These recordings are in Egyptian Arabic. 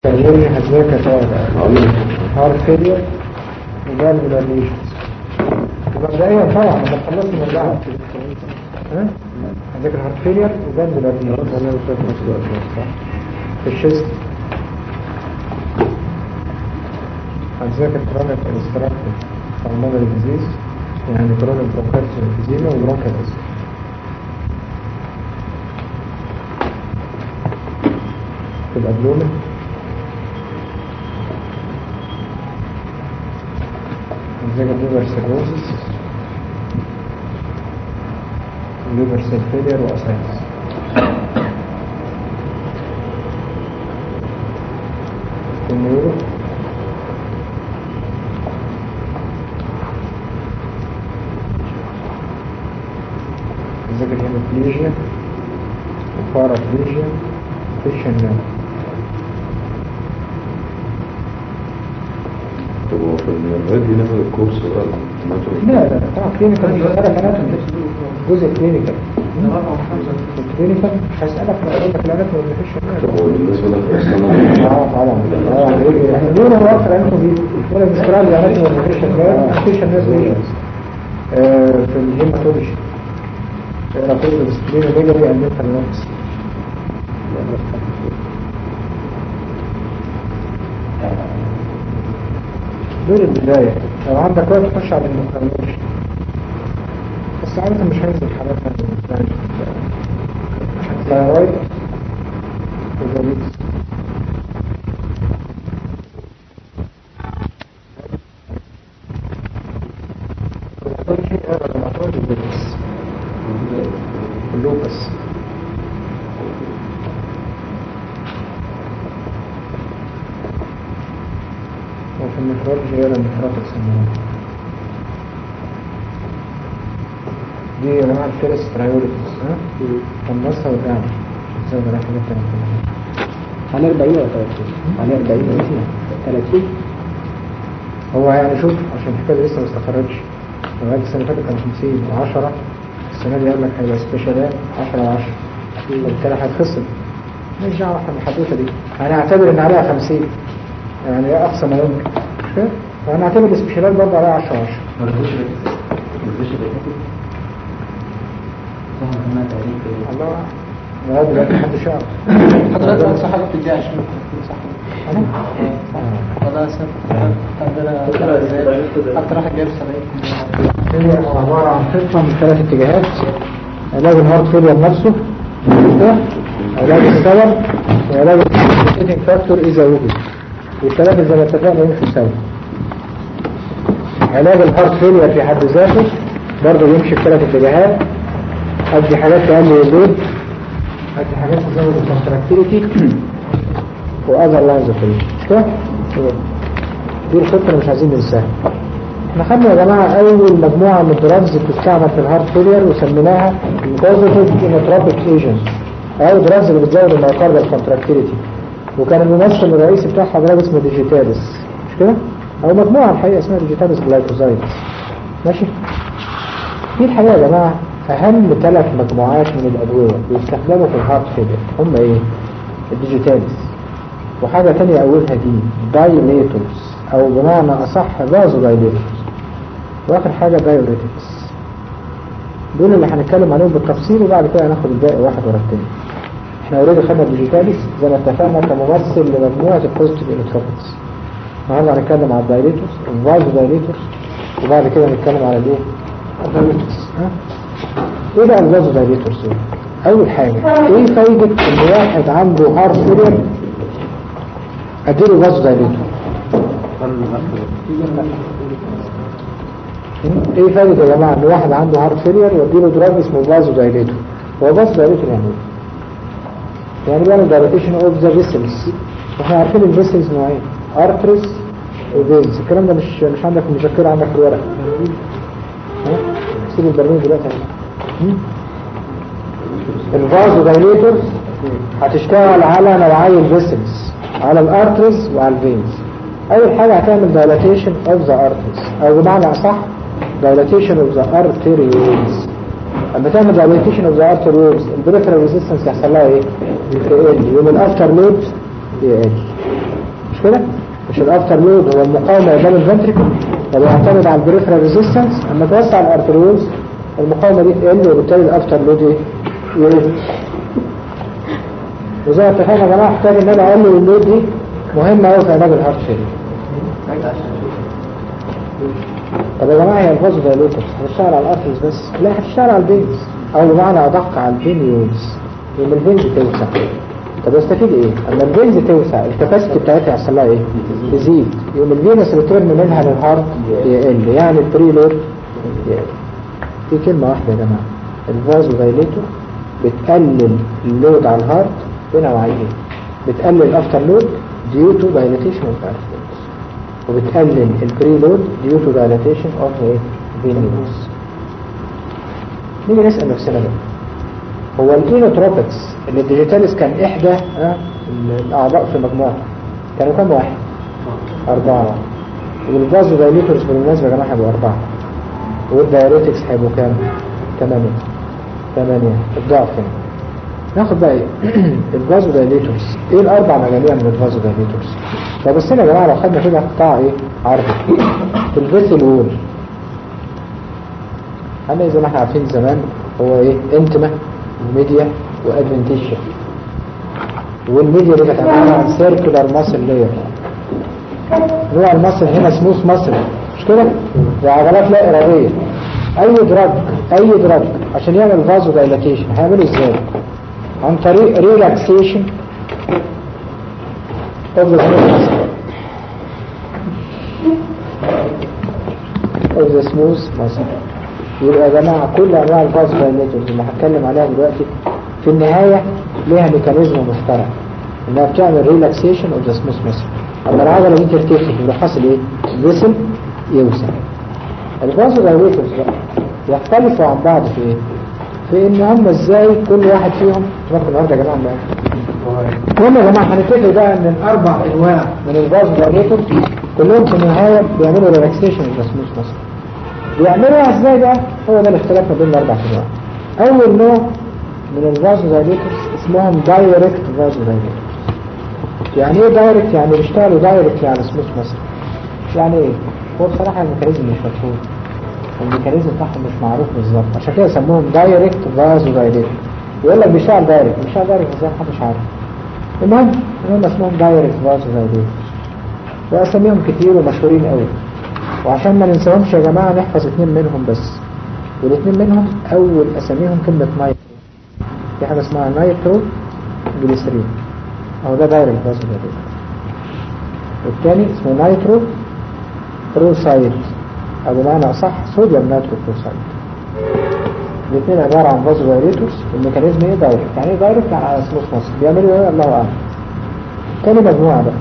تغيير هزاك هارد فيلير وجال من مبدئيا طبعا لما خلصت من اللعب ها هذاك الهارد فيلير وجال من في الشيست هذاك الكرونيك انستراكتيف pulmonary disease يعني كرونيك برونكايتس emphysema وبرونكايتس في الابدومن زي الليفر سيروزس الليفر سيل فيلير واسايتس النيورو زي الهيموبليجيا وبارابليجيا فيشن نيرف طب هو في النيرفات دي ناخد الكورس بقى لا لا طبعا كلينيكال مش هسألك اناتومي جزء كلينيكال الكلينيكال مش هسألك لو اقول لك الاناتومي ولا فيش طب هو بالنسبة لك اصلا اه طبعا طبعا ايه احنا ليه انا واقف الاناتومي ولا بنسترال الاناتومي ولا فيش فيش الناس ليجنز في الهيماتولوجي انا كل الديسبلين بيجري المنتال نوتس دول البداية لو عندك وقت تخش على المقارنات بس عادة مش هينزل حالاتها يعني ثايرويد وزوليتس اللوبس وفي النفرولوجي هي النفراتكس دي يا جماعة الفيرس برايوريتيز ها؟ النصها والدعم ازاي ده حاجات تانية على 40 ولا 30 على 40 30 هو يعني شوف عشان الحكاية لسه ما استقرتش لغاية السنة اللي فاتت كان 50 و10 السنة دي قال لك هيبقى سبيشالات 10 و10 وبالتالي هيتخصم مش دعوة احنا بالحدوثة دي هنعتبر ان عليها 50 يعني ايه اقصى ما يمكن مش كده؟ وهنعتبر السبيشالات برضه عليها 10 و10 الله لغاية دلوقتي محدش يعرف حضرتك صاحب الجيش صح والله سنة أكتر واحد جايب 70 هي عبارة عن خطة من ثلاث اتجاهات علاج الهارت فيلير نفسه ده علاج السبب وعلاج الكومبنسيتنج فاكتور إذا وجد والثلاثة زي ما اتفقنا يمشوا سوا علاج الهارت فيلير في حد ذاته برضه يمشي في ثلاث اتجاهات أدي حاجات تقلل اللود أدي حاجات تزود الكونتراكتيليتي وأذر لاينز اوف مش كده؟ دي الخطة اللي مش عايزين ننساها احنا خدنا يا جماعة أول مجموعة من الدراجز بتستعمل في الهارت فيلير وسميناها بوزيتيف انوتروبيك ايجنتس أو دراجز اللي بتزود المايكاردال كونتراكتيليتي وكان الممثل الرئيسي بتاعها دراج اسمه ديجيتاليس مش كده؟ أو مجموعة الحقيقة اسمها ديجيتاليس جلايكوزايدز ماشي؟ دي الحقيقة يا جماعة أهم ثلاث مجموعات من الأدوية بيستخدموا في الهارت فيلير هم إيه؟ الديجيتاليس وحاجة تانية أولها دي دايليتورز أو بمعنى أصح فازو دايليتورز وآخر حاجة دايوريتكس دول اللي هنتكلم عليهم بالتفصيل وبعد كده هناخد الباقي واحد ورا التاني احنا اوريدي خدنا الديجيتاليس زي ما اتفقنا كممثل لمجموعة البوزيتيف الكتروبكس النهارده هنتكلم على الدايليتورز الفازو دايليتورز وبعد كده هنتكلم على الايه؟ الدايليتورز ها؟ ايه بقى الفازو دايليتورز دول؟ أول حاجة ايه فايدة ان واحد عنده هارت فيلير اديله فازو دايليتور ايه فايدة يا جماعة ان واحد عنده هارت فيلير واديله دراج اسمه فازو دايليتور هو فازو دايليتور يعني ايه؟ يعني بيعمل دايليتيشن اوف ذا فيسلز واحنا عارفين الفيسلز نوعين ارتريس وفينز الكلام ده مش مش عندك في المذكرة عندك في الورق ها؟ سيب البرنامج دلوقتي الفازو دايليتورز هتشتغل على نوعي الفيسلز على الارتريز وعلى الفينز اول حاجة هتعمل دايلاتيشن اوف ذا ارتريز او بمعنى اصح دايلاتيشن اوف ذا ارتريولز لما تعمل دايلاتيشن اوف ذا ارتريولز البريفرال ريزيستنس يحصل لها ايه؟ يقل يوم الافتر لود يقل مش كده مش الافتر لود هو المقاومه قدام الفنتريكل فبيعتمد على البريفرال ريزيستنس اما توسع الارتريولز المقاومه دي تقل وبالتالي الافتر لود ايه يقل وزي ما اتفقنا يا جماعه احتاج ان انا اقلل اللود دي مهمه قوي في علاج الهارت فيلير طب يا جماعه هي الفازو دايليتر هتشتغل على الارتريز بس لا هتشتغل على البينز او بمعنى ادق على البينيولز يوم البينز توسع طب يستفيد ايه؟ اما البينز توسع الكباسيتي بتاعتها يحصل لها ايه؟ تزيد يوم الفينس ريتيرن منها للهارت يقل يعني البري لود يقل في كلمه واحده يا جماعه الفازو دايليتور بتقلل اللود على الهارت بنوعين بتقلل الافتر لود ديو تو دايليتيشن اوف ارتريز وبتقلل البري لود ديو تو دايليتيشن اوف فينيوس نيجي نسال نفسنا بقى هو الاينوتروبكس اللي الديجيتاليس كان احدى آه، الاعضاء في مجموعه كانوا كام واحد؟ اربعه والفازو دايليتورز بالمناسبه يا جماعه هيبقوا اربعه والدايريتكس هيبقوا كام؟ ثمانيه ثمانيه الضعف هنا ناخد بقى ايه الفازو دايليتورز ايه الاربع مجاميع من الفازو دايليتورز فبصينا يا جماعه لو خدنا كده قطاع ايه عرض في الفيسل وول انا زي ما احنا عارفين زمان هو ايه انتما وميديا وادفنتيشن والميديا دي كانت عباره عن سيركولار ماسل لاير نوع المصل هنا سموث مصل مش كده وعضلات لا اراديه اي دراج اي دراج عشان يعمل فازو دايلاتيشن هيعمله ازاي عن طريق ريلاكسيشن اوف ذا سموث ماسل اوف ذا سموث ماسل يبقى يا جماعه كل انواع الفازو دايلاتورز اللي هتكلم عليها دلوقتي في النهايه ليها ميكانيزم مشترك انها بتعمل ريلاكسيشن اوف ذا سموث ماسل اما العضله دي ترتخي يبقى حاصل ايه؟ الجسم يوسع الفازو دايلاتورز بقى يختلفوا عن بعض في ايه؟ في ان هم ازاي كل واحد فيهم تبقى النهارده يا جماعه المهم يا جماعه هنتفق بقى ان الاربع انواع من الفازو دايلاتورز كلهم في النهايه بيعملوا ريلاكسيشن اوف ذا سموث ماسل بيعملوها ازاي بقى هو ده الاختلاف ما بين الاربع انواع اول نوع من الفازو دايليتورز اسمهم دايركت فازو دايليتورز يعني ايه دايركت يعني بيشتغلوا دايركت على سموث مثلا يعني ايه هو بصراحه الميكانيزم مش مفهوم الميكانيزم بتاعهم مش معروف بالظبط عشان كده سموهم دايركت فازو دايليتور يقول لك بيشتغل دايركت بيشتغل دايركت ازاي محدش عارف المهم هم اسمهم دايركت فازو دايليتور واساميهم كتير ومشهورين قوي وعشان ما ننساهمش يا جماعة نحفظ اتنين منهم بس والاتنين منهم أول أساميهم كلمة نايترو في حاجة اسمها نايترو جليسرين أو ده دايركت فازو دايليتور والتاني اسمه نايترو بروسايد أو بمعنى أصح صوديوم نايترو بروسايد الاثنين عبارة عن فازو دايليتورز الميكانيزم ايه دايركت يعني ايه دايركت يعني على سموث مصر بيعملوا ايه الله أعلم تاني مجموعة بقى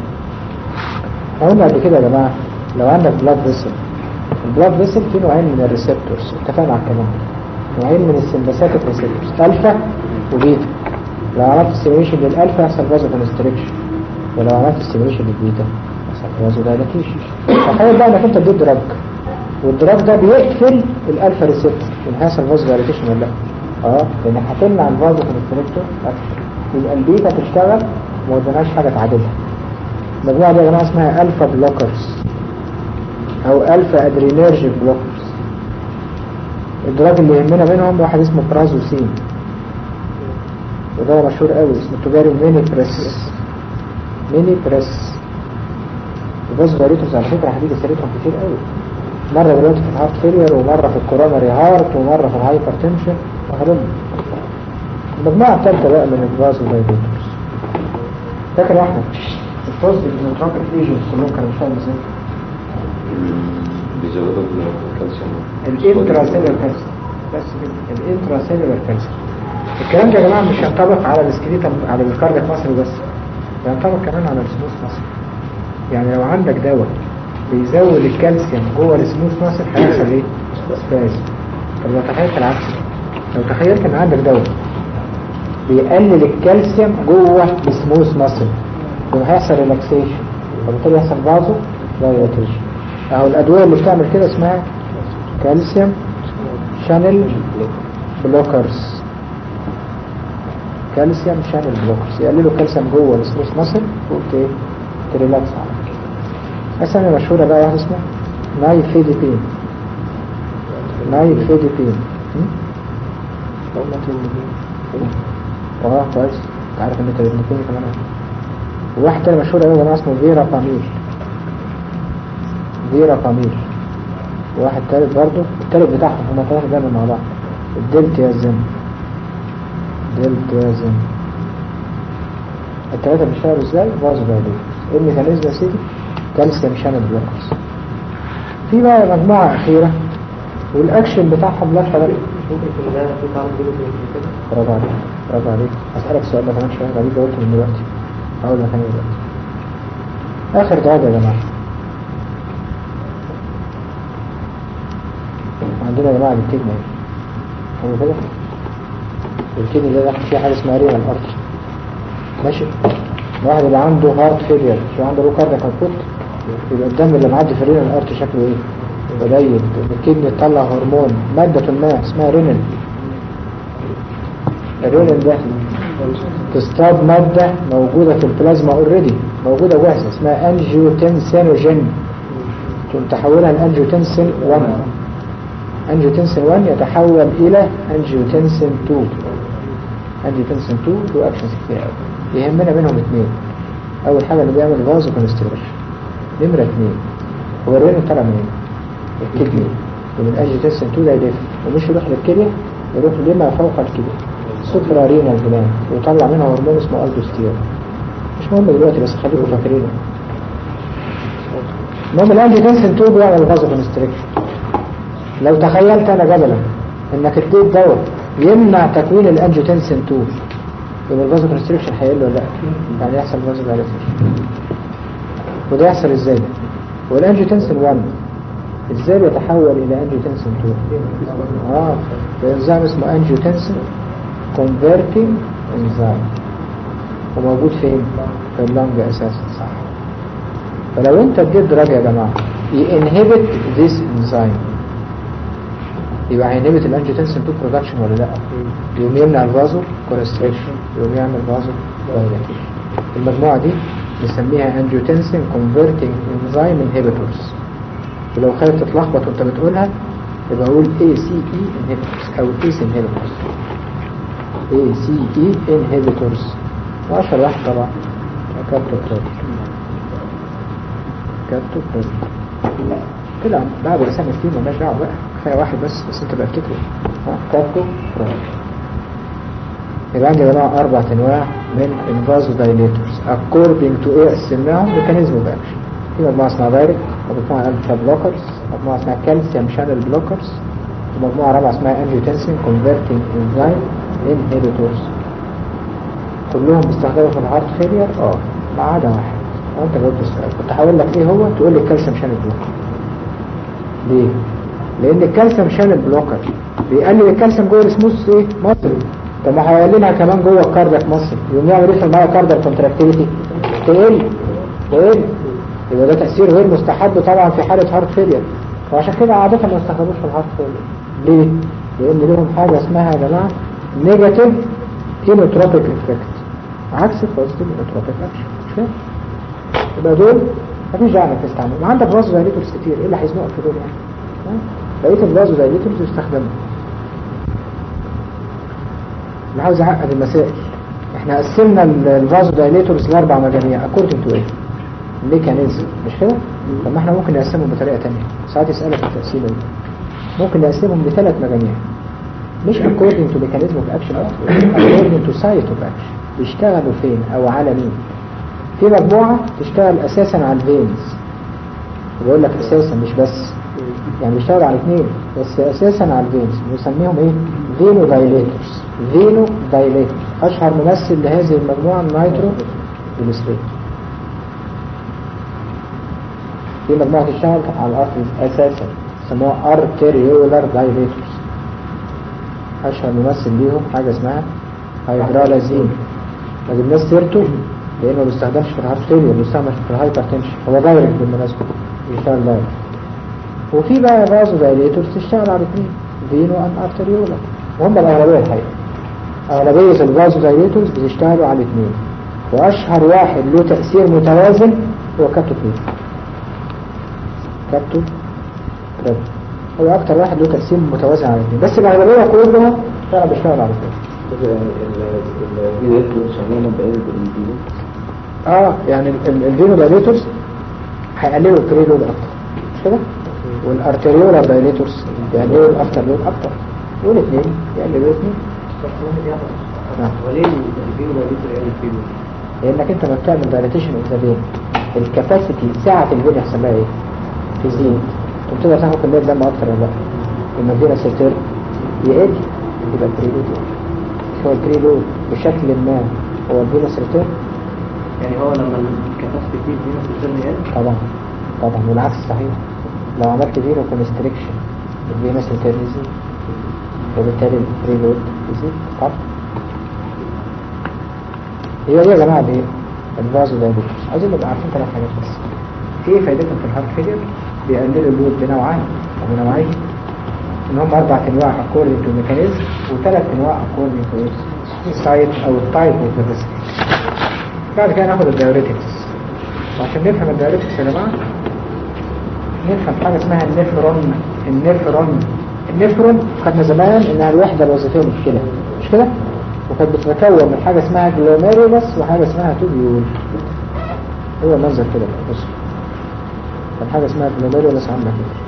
قلنا قبل كده يا جماعة لو عندك بلاد فيسل البلاد فيسل فيه نوعين من الريسبتورز اتفقنا على الكلام نوعين من السمباثيك ريسبتورز الفا وبيتا لو عملت ستيميوليشن للالفا يحصل فازو كونستريكشن ولو عملت ستيميوليشن للبيتا يحصل فازو دايلاتيشن تخيل بقى انك انت اديت دراج والدراج ده بيقفل الالفا ريسبتور يبقى هيحصل فازو دايلاتيشن ولا لا؟ اه لان هتمنع الفازو كونستريكتور يبقى البيتا تشتغل وما قدامهاش حاجه تعادلها المجموعه دي يا جماعه اسمها الفا بلوكرز او الفا ادرينيرجيك بلوكرز الدراج اللي يهمنا منهم واحد اسمه برازوسين وده مشهور قوي اسمه تجاري ميني بريس ميني بريس الفازو دايليتورز على فكره هتيجي سيرتهم كتير قوي مره دلوقتي في الهارت فيلير ومره في الكوروناري هارت ومره في الهايبر تنشن وهلم المجموعه الثالثه بقى من الفازو دايليتورز فاكر يا احمد الفوز بالنيوتروبيك ليجنز كلهم كانوا بيشتغلوا ازاي؟ بيزودوا الكالسيوم الانتراسيلر كانسر بس كده الانتراسيلر كانسر الكلام ده يا جماعه مش ينطبق على السكريتا على الكاردياك مصر بس ينطبق كمان على السموث مصر يعني لو عندك دواء بيزود الكالسيوم جوه السموث مصر هيحصل ايه؟ سباز طب لو تخيلت العكس لو تخيلت ان عندك دواء بيقلل الكالسيوم جوه السموث مصر يبقى هيحصل ريلاكسيشن وبالتالي يحصل فازو دايلاتيشن اهو الادويه اللي بتعمل كده اسمها كالسيوم شانل بلوكرز كالسيوم شانل بلوكرز يقللوا الكالسيوم جوه السموث ماسل وقلت ايه تريلاكس على طول اسامي مشهورة بقى واحد اسمه نايفيديبين نايفيديبين هم؟ اه كويس انت عارف ان انت ابن فين كمان وواحد تاني مشهور قوي يا جماعه اسمه فيرا باميل فيرا باميل وواحد تالت برضه التالت بتاعهم هما ثلاثة دايما مع بعض الدلتيازين دلتيازين التلاتة بيشتغلوا ازاي؟ فازو دايليت ايه الميكانيزم يا سيدي؟ كالسيوم شانل بلوكرز في بقى مجموعة أخيرة والأكشن بتاعهم لا فرق ممكن يكون ده في تعرض بينه وبين كده برافو عليك برافو عليك هسألك سؤال ده كمان شوية غريب قلت من دلوقتي هقول لك انا دلوقتي آخر دعاء يا جماعة عندنا يا جماعة الكدني اهي حلو كده الكدني ده داخل فيه حاجة اسمها رينال ارتر ماشي الواحد اللي عنده هارت فيلير شو عنده له كاردياك اوتبوت يبقى الدم اللي معدي في الرينال ارتر شكله ايه؟ قليل الكدني تطلع هرمون مادة ما اسمها رينال الرينال ده تصطاد مادة موجودة في البلازما اوريدي موجودة جاهزة اسمها انجيوتنسينوجين تقوم تحولها لانجيوتنسين 1 انجيوتنسين 1 يتحول الى انجيوتنسين 2 انجيوتنسين 2 له اكشنز كتير قوي يهمنا منهم اثنين اول حاجة اللي بيعمل فازو كونستريكشن نمرة اثنين هو الرينال طالع منين؟ الكدني ومن انجيوتنسين 2 ده يلف ومش يروح للكلية يروح لما فوق الكلية سوبرا رينال جلاند ويطلع منها هرمون اسمه الدوستيرون مش مهم دلوقتي بس خليكم فاكرينه المهم الانجيوتنسين 2 بيعمل فازو كونستريكشن لو تخيلت انا جدلا انك اديت دواء يمنع تكوين الانجيوتنسين 2 يبقى الفازو كونستريكشن هيقل ولا لا؟ يعني يحصل فازو دايليتيشن وده يحصل ازاي ده؟ والانجيوتنسين 1 ازاي بيتحول الى انجيوتنسين 2 اه بانزيم اسمه انجيوتنسين converting enzyme وموجود فين؟ في اللنج اساسا صح فلو انت اديت دراج يا جماعه ينهبت this enzyme يبقى هينهبت الانجيوتنسين 2 برودكشن ولا لا؟ يقوم يمنع الفازو كونستريكشن يقوم يعمل فازو دايلاتيشن المجموعه دي نسميها انجيوتنسين converting enzyme inhibitors ولو خايف تتلخبط وانت بتقولها يبقى اقول ACE inhibitors او ACE inhibitors ACE inhibitors واشهر واحد طبعا كابتوبريل كابتوبريل كده بعد اسامي كتير مالناش دعوه بقى كفايه واحد بس بس انت بقى افتكره ها كابتوبريل يبقى عندي يا جماعه اربع انواع من الفازو دايليتورز according to ايه قسمناهم ميكانيزم اوف اكشن في مجموعه اسمها دايركت ومجموعه الفا بلوكرز مجموعه اسمها كالسيوم شانل بلوكرز ومجموعه رابعه اسمها انجيوتنسين كونفرتنج انزيم انهبيتورز كلهم بيستخدموا في الهارت فيلير اه ما عدا واحد وانت جاوبت السؤال كنت هقول لك ايه هو تقول لي الكالسيوم شانل بلوكر ليه لان الكالسيوم شانل بلوكر بيقلل الكالسيوم جوه السموث ايه مصر طب ما هيقللها كمان جوه الكاردياك مصر يقوم يعمل ايه في المايو كاردياك كونتراكتيفيتي تقل تقل يبقى ده تأثير غير مستحب طبعا في حالة هارت فيلير وعشان كده عادة ما يستخدموش في الهارت فيلير ليه؟ لأن لهم حاجة اسمها يا جماعة نيجاتيف انوتروبيك افكت عكس البوزيتيف انوتروبيك اكشن مش فاهم؟ يبقى دول مفيش داعي انك تستعملهم عندك فازو دايليتورز كتير ايه اللي هيزنقك في دول يعني؟ ها؟ بقية الفازو دايليتورز يستخدموا اللي عاوز اعقد المسائل احنا قسمنا الفازو دايليتورز لاربع مجاميع اكوردنج تو ايه؟ ميكانيزم مش كده؟ طب ما احنا ممكن نقسمهم بطريقة تانية ساعات يسألك التقسيمة دي ممكن نقسمهم لثلاث مجاميع مش according to mechanism of action according to site of action بيشتغلوا فين او على مين في مجموعة تشتغل اساسا على الفينز بقول لك اساسا مش بس يعني بيشتغلوا على اثنين بس اساسا على الفينز بنسميهم ايه فينو دايليتورز فينو دايليتورز اشهر ممثل لهذه المجموعة النايترو جليسرين في مجموعة تشتغل على الارتريز اساسا يسموها ارتريولار دايليتورز اشهر ممثل ليهم حاجة اسمها هيدرالازين ما جبناش سيرته لانه ما بيستخدمش في الهارت فيلير بيستعمل في الهايبر تنشن هو دايركت بالمناسبة بيشتغل دايركت وفي بقى فازو دايليتورز تشتغل على الاثنين فينو ان ارتريولار وهم الاغلبية الحقيقة اغلبية الفازو دايليتورز بتشتغلوا على الاثنين واشهر واحد له تأثير متوازن هو كابتو بريد كابتو بريد هو اكتر واحد له تقسيم متوازن على الاثنين بس الاغلبيه كلهم فعلا بيشتغل على كده اه يعني الفينو دايليتورز هيقللوا البري لود اكتر مش كده والارتريولار دايليتورز بيقللوا الافتر لود اكتر والاثنين يقللوا الاثنين نعم وليه الفيو ده ليه يعني الفيو لانك انت ما بتعمل دايليتيشن اوف ذا فين الكاباسيتي ساعه الفين يحصل لها ايه تزيد انت تقدر تاخد كميه دم اكتر ولا لا لما الفينا سيرتير يقل يبقى البريلود مش هو البريلود بشكل ما هو الفينا سيرتير يعني هو لما الكاباسيتي فيه فينا سيستم يقل طبعا طبعا والعكس صحيح لو عملت فينو كونستريكشن الفينا سيرتير يزيد وبالتالي البريلود يزيد طبعا هي دي يا جماعة الايه؟ الفازو دايبيتس عايزين نبقى عارفين ثلاث حاجات بس ايه فايدتهم في الهارت فيلير؟ بيقللوا اللود بنوعين او بنوعين ان هم اربع انواع اكوردنج تو ميكانيزم وثلاث انواع اكوردنج تو السايت او التايب اوف ذا ريسك بعد كده ناخد الدايوريتكس وعشان نفهم الدايوريتكس يا جماعة نفهم حاجة اسمها النفرون النفرون النفرون خدنا زمان انها الوحدة الوظيفية مش كده مش كده؟ وكانت بتتكون من حاجة اسمها جلوميرولس وحاجة اسمها توبيول هو المنظر كده بقى، بص كان حاجة اسمها جلوميرولس عاملة كده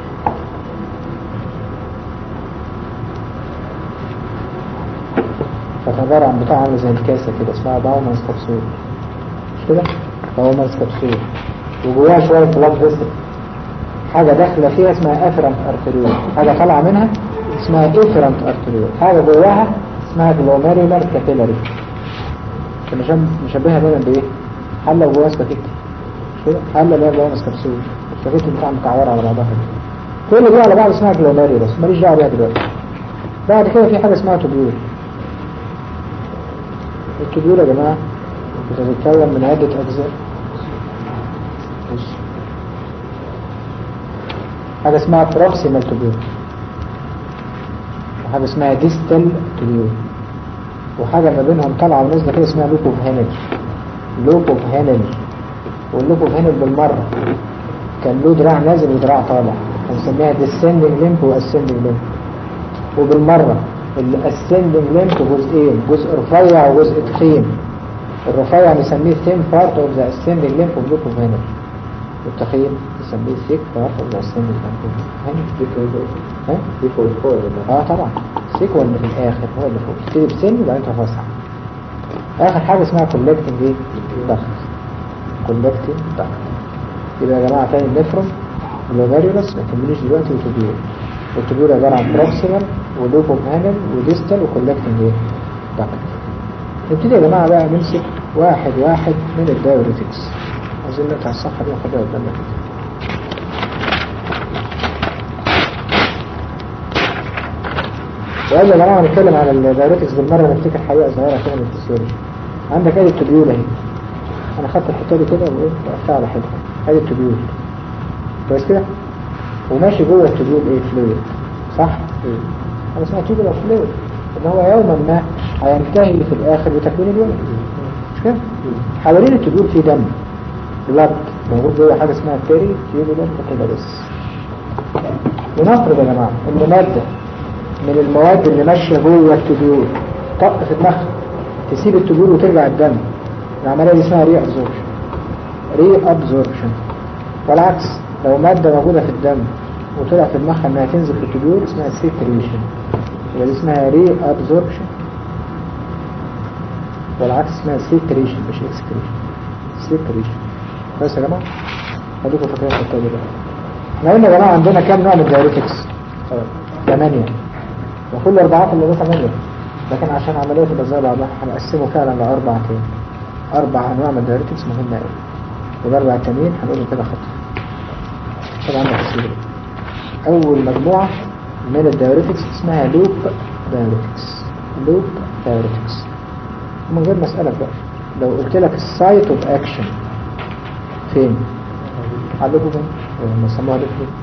كانت عبارة عن بتاع عامل زي الكاسة كده اسمها باومانز كبسول مش كده؟ باومانز كبسول وجواها شوية بلاد فيسل حاجة داخلة فيها اسمها افرنت ارتريول حاجة طالعة منها اسمها افرنت ارتريول حاجة جواها اسمها جلوميرولار كابيلاري مشبهها دايما بايه؟ حلة وجواها سباكيتي مش كده؟ حلة اللي هي جواها كبسول السباكيتي بتاع مكعورة على بعضها كده كل دي على بعض اسمها جلوميرولس ماليش دعوة بيها دلوقتي بعد كده في حاجة اسمها توبيول التوبيول يا جماعة بتتكون من عدة أجزاء بص. حاجة اسمها بروكسيمال توبيول وحاجة اسمها ديستال توبيول وحاجة ما بينهم طالعة ونازلة كده اسمها لوب اوف هانل لوب اوف هانل واللوب اوف هانل بالمرة كان له دراع نازل ودراع طالع بنسميها ديسندنج ليمب واسندنج ليمب وبالمرة الاسندنج ليمب جزئين جزء رفيع وجزء تخين الرفيع نسميه ثين بارت اوف ذا اسندنج ليمب اوف لوب اوف هانل والتخين نسميه ثيك بارت اوف ذا اسندنج ليمب ها؟ دي فوق فوق اه طبعا سيك هو اللي في الاخر هو اللي فوق تبتدي بسن وبعدين تتوسع اخر حاجه اسمها كولكتنج ايه ضغط كولكتنج ضغط يبقى يا جماعه تاني النفرون جلوميرولس ما تهمنيش دلوقتي وتوبيول والتوبيول عباره عن بروكسيمال ولوب اوف هانل وديستال وكولكتنج ايه ضغط نبتدي يا جماعه بقى نمسك واحد واحد من الدايوريتكس عايزين نقطع الصفحه دي وناخدها قدامنا كده وقبل ما نعمل نتكلم عن الدايوريتكس بالمره نفتكر حقيقه صغيره كده من الفسيولوجي عندك ادي التبيول اهي انا خدت الحته دي كده وايه وقفتها على حته ادي التبيول كويس كده وماشي جوه التبيول ايه فلويد صح؟ ايه انا اسمها تيوبولار فلويد ان هو يوما ما هينتهي في الاخر بتكوين الولد مش كده؟ حوالين التبيول في دم بلاد موجود جوه حاجه اسمها بيري تيوبولار كاتيلاريس ونفرض يا جماعه ان ماده من المواد اللي ماشية جوه التبيول طق في دماغها تسيب التبيول وترجع الدم العملية دي اسمها ري ابزوربشن ري ابزوربشن والعكس لو مادة موجودة في الدم وطلع في دماغها انها تنزل في التبيول اسمها سيكريشن يبقى دي اسمها ري ابزوربشن والعكس اسمها سيكريشن مش اكسكريشن سيكريشن كويس يا جماعة خليكم فاكرين الحته دي بقى احنا قلنا يا جماعة عندنا كام نوع من الدايريتكس؟ ثمانية وكل أربعات اللي ده ثمانية لكن عشان عملية تبقى زي بعضها هنقسمه فعلا لأربعتين أربع أنواع من الدايريتكس مهمة أوي والأربع التانيين هنقولهم كده خطوة طبعا ده تفسير أول مجموعة من الدايريتكس اسمها لوب دايريتكس لوب دايريتكس ومن غير ما أسألك بقى لو قلت لك السايت اوف اكشن فين؟ على اللوب فين؟ بيسموها لوب فين؟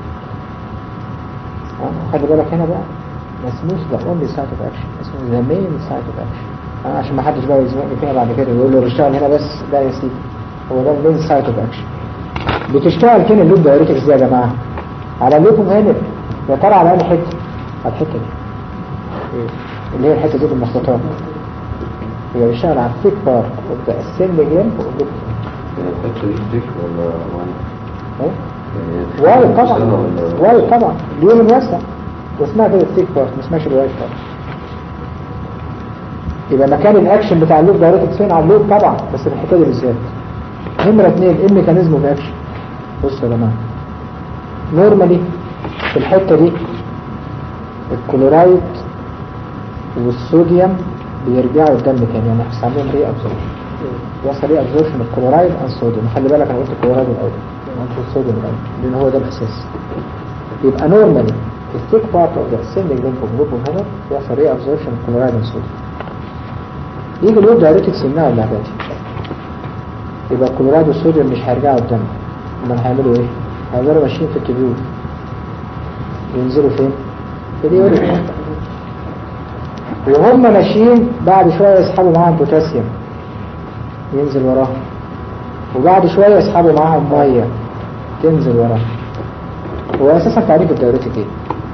خلي بالك هنا بقى ما اسموش ذا اونلي سايت اوف اكشن اسمه ذا مين سايت اوف اكشن عشان ما حدش بقى يزنقني فيها بعد كده ويقول له بشتغل هنا بس لا يا سيدي هو ده المين سايت اوف اكشن بتشتغل فين اللوب دايرتك ازاي يا جماعه على اللوب مهمل يا ترى على اي حته على الحته دي اللي هي الحته دي بالمخطوطات هي بيشتغل على الثيك بارت اوف ذا اسمبلي جيم يعني الحتة دي ستيك ولا وان؟ يعني وايد طبعا تشتغل ولا- وايد طبعا اليوم واسع واسمها كده الثيك بارت ما اسمهاش الوايد بارت يبقى مكان الاكشن بتاع اللوب دايرتك فين على اللوب طبعا بس في الحته دي بالذات نمرة اثنين ايه الميكانيزم اوف اكشن بصوا يا جماعه نورمالي في الحته دي الكلورايد والصوديوم بيرجعوا الدم تاني يعني هنسميهم ري ابزوربشن يحصل ري ابزوربشن الكلورايد عن الصوديوم خلي بالك انا قلت الكلورايد الاول ما قلتش الصوديوم الاول لان هو ده الاساس يبقى نورمالي الثيك بارت اوف ذا سيندنج ليمف جروب هنا بيحصل ري ابزوربشن الكلورايد عن الصوديوم يجي الويب دايركتكس يمنعوا اللعبه دي يبقى الكلورايد والصوديوم مش هيرجعوا الدم امال هيعملوا ايه؟ هيفضلوا ماشيين في التبيول ينزلوا فين؟ في اليورين وهم ماشيين بعد شوية يسحبوا معاهم بوتاسيوم ينزل وراهم وبعد شوية يسحبوا معاهم مية تنزل وراهم هو أساسا تعريف الدايرتك ايه؟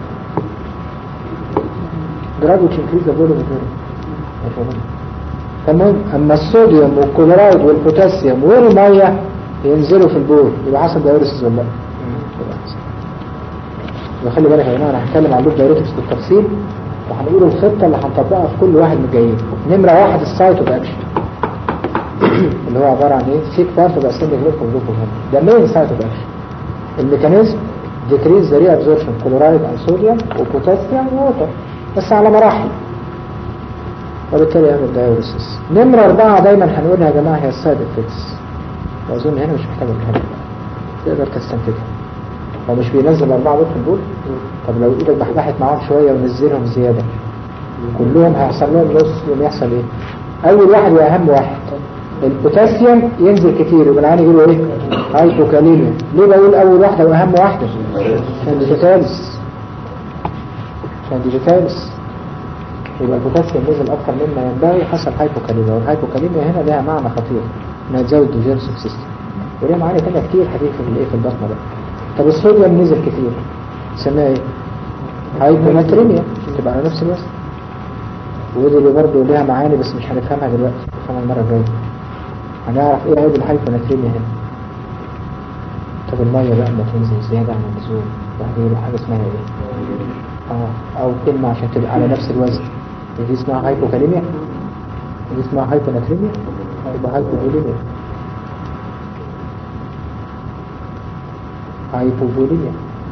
drug which increase the volume of urine مش مهم. تمام اما الصوديوم والكلورايد والبوتاسيوم والميه ينزلوا في البول يبقى حصل دايوريسيس ولا لا؟ يبقى حصل. يبقى خلي بالك يا جماعه انا هتكلم عن اللوب دايوريتكس بالتفصيل وهنقول الخطه اللي هنطبقها في كل واحد من الجايين نمره واحد السايت اوف اكشن اللي هو عباره عن ايه؟ سيك بارت اوف اسندنج ليف اوف ده مين سايت اوف اكشن الميكانيزم decrease the reabsorption كلورايد and صوديوم وبوتاسيوم ووتر بس على مراحل وبالتالي يعمل دايوريسيس نمرة أربعة دايما هنقولها يا جماعة هي السايد افكتس وأظن هنا مش محتاج الكلام تقدر تستنتجها هو مش بينزل أربعة دول في البول طب لو إيدك بحبحت معاهم شوية ونزلهم زيادة كلهم هيحصل لهم نص يوم يحصل إيه؟ أول واحد وأهم واحد البوتاسيوم ينزل كتير يبقى العين يقولوا إيه؟ هايبوكاليميا ليه بقول أول واحدة وأهم واحدة؟ عشان ديجيتالس عشان ديجيتالس يبقى البوتاسيوم نزل اكثر مما ينبغي حصل هايبوكاليميا والهايبوكاليميا هنا لها معنى خطير انها تزود الديجيرسيك سيستم وليها معاني تانية كتير هتيجي في الايه في البطن بقى طب الصوديوم نزل كتير نسميها ايه؟ هايبوناتريميا عشان تبقى على نفس الوزن ودي اللي برضه ليها معاني بس مش هنفهمها دلوقتي نفهمها المره الجايه هنعرف ايه عيب الهايبوناتريميا هنا طب الميه بقى ما تنزل زياده عن اللزوم بعدين حاجه اسمها ايه؟ اه او كلمة عشان تبقى على نفس الوزن دي اسمها هايبوكاليميا دي اسمها هايبوناتريميا يبقى هايبوفوليميا هايبوفوليميا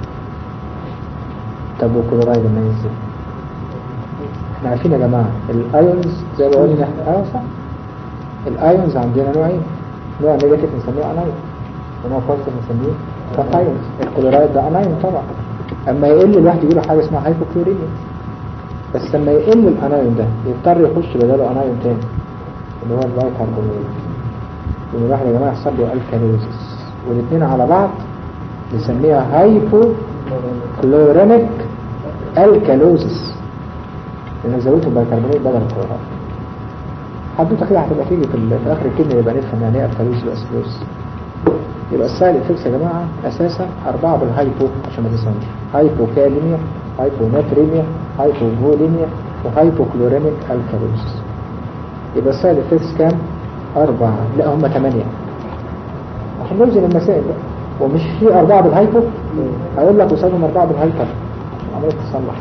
طب والكلورايد لما ينزل احنا عارفين يا جماعة الايونز زي ما قلنا اه صح الايونز عندنا نوعين نوع نيجاتيف نسميه انايون ونوع بوزيتيف نسميه كاتايونز الكلورايد ده انايون طبعا اما يقل الواحد يجيله حاجه اسمها هايبوكلوريميا بس لما يقل الانايون ده يضطر يخش بداله انايون تاني اللي هو البايكربونات يقوم الواحد يا جماعه يحصل له الكالوزيس والاثنين على بعض نسميها هايبو كلوريميك الكالوزيس لان زودت البايكربونات بدل الكلورات حدوته كده هتبقى تيجي في, ال- في اخر الكلمه يبقى نفهم يعني ايه الكالوزيس واسكلوز يبقى السائل افكس يا جماعه اساسا اربعه بالهايبو عشان ما تنساش هايبوكاليميا هايبوناتريميا هايبوفوليميا وهايبوكلوريميك الكالوزيس يبقى السائل افكس كام؟ أربعة لا هم ثمانية عشان نوزن المسائل بقى ومش في أربعة بالهايبو هقول لك قصادهم أربعة بالهايبر عملية تصلح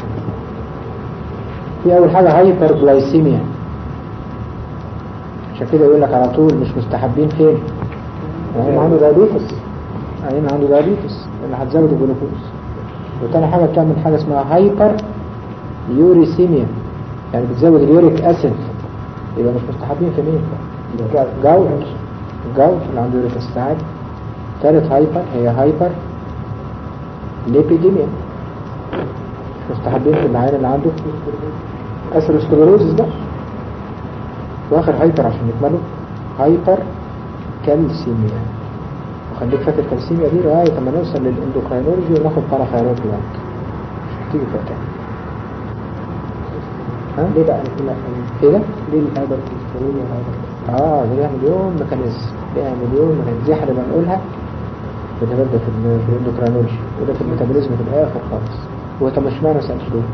في أول حاجة هايبر جلايسيميا عشان كده يقول لك على طول مش مستحبين فين؟ يعني عنده دايابيتس يعني عنده دايابيتس اللي هتزود الجلوكوز وتاني حاجة بتعمل حاجة اسمها هايبر يوريسيميا يعني بتزود اليوريك اسيد يبقى مش مستحبين في مين؟ جوت جوت اللي عنده يوريك اسيد عالي تالت هايبر هي هايبر ليبيديميا مش مستحبين في العيان اللي عنده اثيروسكليروزس ده واخر هايبر عشان يكملوا هايبر كالسيميا وخليك فاكر كالسيميا دي لغاية لما نوصل للاندوكراينولوجي وناخد باراثايرويد جلاند مش هتيجي في وقتها ها؟ ليه بقى كنا ايه ده؟ ليه الهايبر كوليسترول وهذا اه ده ليها مليون ميكانيزم ليها مليون ميكانيزم دي هنبقى نقولها بيتبدل في ال- في الاندوكرينولوجي وده في الميتابوليزم في الاخر خالص هو طب مش معنى سالت ليه؟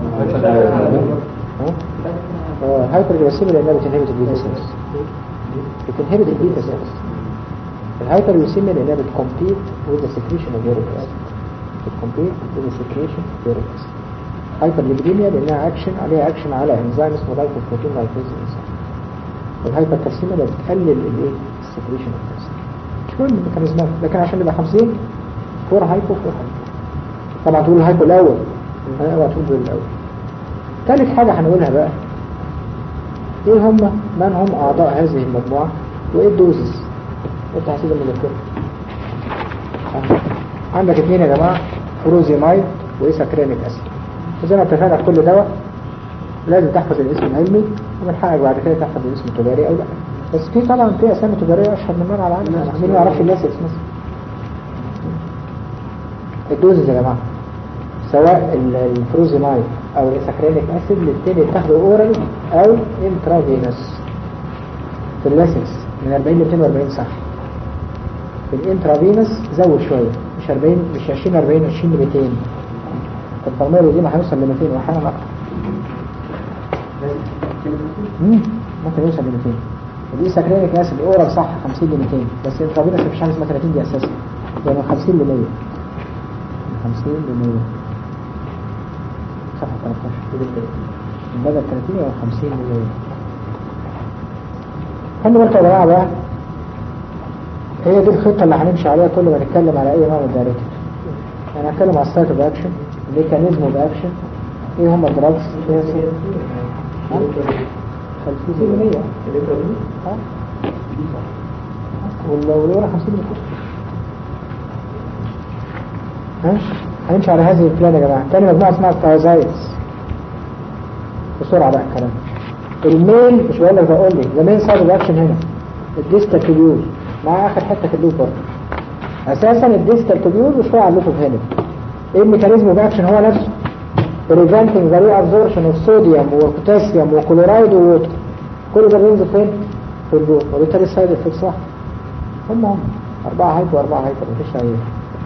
ها؟ اه الهايبر جلاسيميا لانها بتنهبت البيتا سيلز بتنهبت البيتا سيلز الهايبر جلاسيميا لانها بتكمبيت with the secretion of uric acid بتكمبيت with the secretion of uric acid هايبر ليبيديميا لانها اكشن عليها اكشن على انزيم اسمه لايكوبروتين لايكوز انزيم والهايبر كالسيميا اللي بتقلل الايه السكريشن اوف كالسيوم مش مهم الميكانيزمات لكن عشان نبقى حافظين فور هايبو فور هايبو طبعا تقول الهايبو الاول انا اوعى تقول دول الاول ثالث حاجه هنقولها بقى ايه هم من هم اعضاء هذه المجموعه وايه الدوزز انت هتيجي المذكره آه. عندك اثنين يا جماعه فروزيمايد وإيساكرينيك اسيد وزي ما اتفقنا في كل دواء لازم تحفظ الاسم العلمي ومن حقك بعد كده تحفظ الاسم التجاري او لا بس في طبعا في اسامي تجاريه اشهر منها على العالم يعني مين ما يعرفش اللاسكس مثلا الدوزز يا جماعه سواء ال- الفروزيمايد او الاساكرينيك اسيد الاثنين يتاخدوا اورال او انترافينوس في اللاسكس من 40 ل 240 صح في الانترافينوس زود شويه مش 40 مش 20 40 20 ل 200 في الفرميل دي ما هيوصل ل 200 واحيانا اكتر مم، ممكن يوصل ل 200 ودي سكرينيك اسيد اورال صح 50 ل 200 بس انترافينوس مفيش حاجه اسمها 30 دي اساسا يعني من 50 ل 100 من 50 ل 100 صفحه 13 من بدل 30 او 50 ل 100 خلي بالكم يا جماعه بقى هي دي الخطه اللي هنمشي عليها كل ما نتكلم على اي نوع من الدايركت انا هتكلم على السايت اوف اكشن ميكانيزم اوف اكشن ايه هم الدراجز ايه هي ها؟ 50 ل 100 ها والورا 50 ل 100 ها هنمشي على هذه البلان يا جماعه تاني مجموعه اسمها الثايزايتس بسرعه بقى الكلام المين مش بقول لك بقول لي ذا مين سايد اوف اكشن هنا الديستال تبيول مع اخر حته في اللوب برضه اساسا الديستال تبيول وشويه على اللوب هنا ايه الميكانيزم اوف اكشن هو نفسه preventing the reabsorption of sodium وبوتاسيوم وكلورايد ووتر كل ده بينزل فين؟ في الجو وبالتالي السايد افكتس واحد هم هم أربعة هايبو وأربعة هايبو مفيش تغيير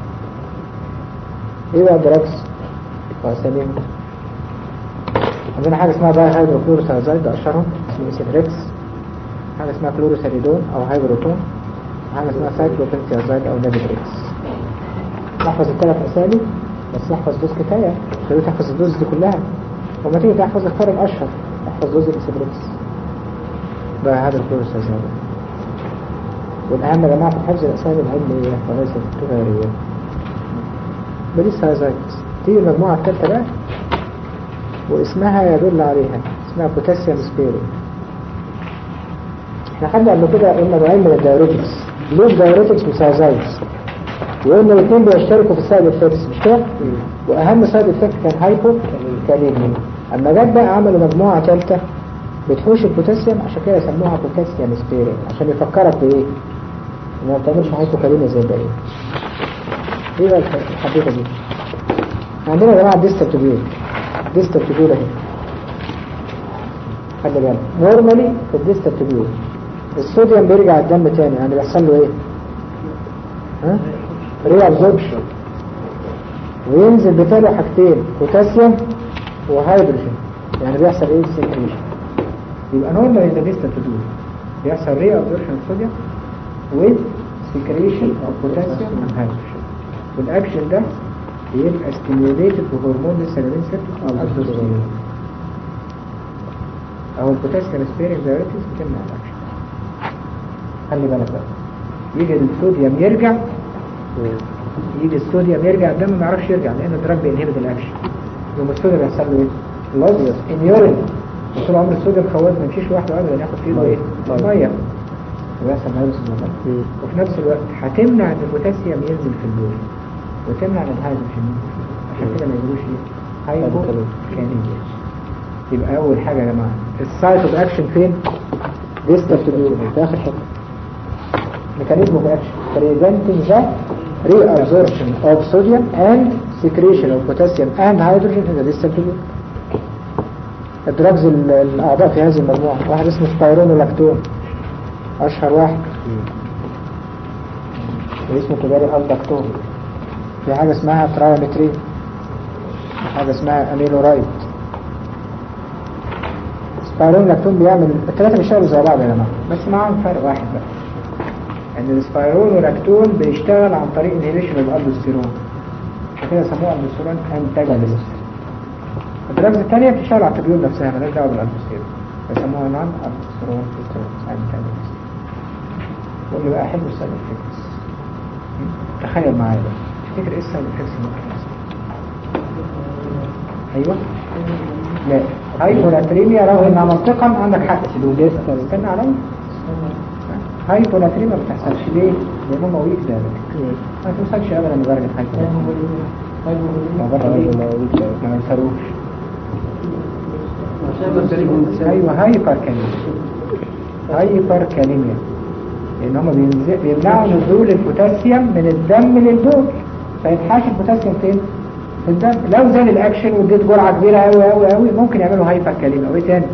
ايه بقى الدراكس؟ وأساميهم عندنا حاجة اسمها باي هيدروكلوروثيازايد ده أشهرهم اسمه إيسيدريكس حاجة اسمها كلوروسيريدون أو هايبروتون حاجة اسمها سايكلوبنتيازايد أو نيفيدريكس نحفظ الثلاث أسامي بس نحفظ دوز كفاية خليه تحفظ الدوز دي كلها وما تيجي تحفظ اختار الأشهر احفظ دوز الإيسيدريكس ده هذا الكلوروسيريدون والأهم يا جماعة في حفظ الأسامي العلمية وليس التجارية بليسايزايتس تيجي المجموعة الثالثة بقى واسمها يدل عليها اسمها بوتاسيوم سبيرين احنا خدنا قبل كده قلنا نوعين من الدايوريتكس لوب دايوريتكس وسايزايتس وقلنا الاثنين بيشتركوا في السايد افكتس مش كده؟ واهم سايد افكت كان هايبو كاليميا اما جت بقى عملوا مجموعة ثالثة بتحوش البوتاسيوم عشان كده يسموها بوتاسيوم سبيرين عشان يفكرك بايه؟ ما بتعملش هايبو كاليميا زي الباقيين ايه بقى الحديثة دي؟ عندنا يا جماعة ديستال تبيول ديستال تبيول اهي خلي بالك نورمالي في الديستال تبيول الصوديوم بيرجع الدم تاني يعني بيحصل له ايه؟ ها؟ ري ابزوربشن وينزل بتاله حاجتين بوتاسيوم وهيدروجين يعني بيحصل ايه سكريشن يبقى نورمال ان ديستال تبيول بيحصل ري ابزوربشن الصوديوم with secretion of potassium and hydrogen والاكشن ده بيبقى ستيميوليتد بهرمون السيرين سيرتوس او الالدوستيرون او البوتاسيوم سبيرنج دايركتس بتمنع الاكشن خلي بالك بقى يجي الصوديوم يرجع يجي الصوديوم يرجع الدم ما يعرفش يرجع لان الدراج بينهبت الاكشن يوم الصوديوم يحصل له ايه؟ لوز ان يورين طول عمر الصوديوم خوات ما يمشيش لوحده ابدا ياخد فيه ايه؟ ميه ويحصل مايوس الموضوع وفي نفس الوقت هتمنع ان البوتاسيوم ينزل في البول وتمنع ان الهيدروجين ينزل عشان كده ما يجروش ايه؟ هايبو كانيميا يبقى اول حاجه يا جماعه السايت اوف اكشن فين؟ ديستال تبيول في اخر حته ميكانيزم اوف اكشن preventing the reabsorption of sodium and secretion of potassium and hydrogen in the distal tubule الدراجز ال- الاعضاء في هذه المجموعه واحد اسمه سبايرونولاكتون اشهر واحد واسمه تجاري الدكتور في حاجة اسمها ترايمترين وحاجة اسمها اميلورايد سبايرون لاكتون بيعمل الثلاثة بيشتغلوا زي بعض يا جماعة بس معاهم فرق واحد بقى ان السبايرون ولاكتون بيشتغل عن طريق انهيبيشن الالدوستيرون عشان كده سموه الدوستيرون انتاجونست الدراجز الثانية بتشتغل على التبيون نفسها مالهاش دعوة بالالدوستيرون بيسموها نون الدوستيرون انتاجونست واللي بقى احب السايد افكتس تخيل معايا بقى تفتكر ايه السايد افكتس اللي ممكن يحصل ايوه لا هايبوناتريميا رغم انها منطقا عندك حق سيدو استنى عليا هايبوناتريميا ما بتحصلش ليه؟ لان هم ويك ده ما توصلش ابدا لدرجه هايبوناتريميا ما بره ويك ما ينسروش ايوه هايبر كاليميا هايبر كاليميا لان هم بينز- بيمنعوا نزول البوتاسيوم من الدم للبول فيتحاش البوتاسيوم فين؟ في الدم لو زاد الاكشن واديت جرعه كبيره قوي قوي قوي ممكن يعملوا هايبر كاليميا وايه تاني؟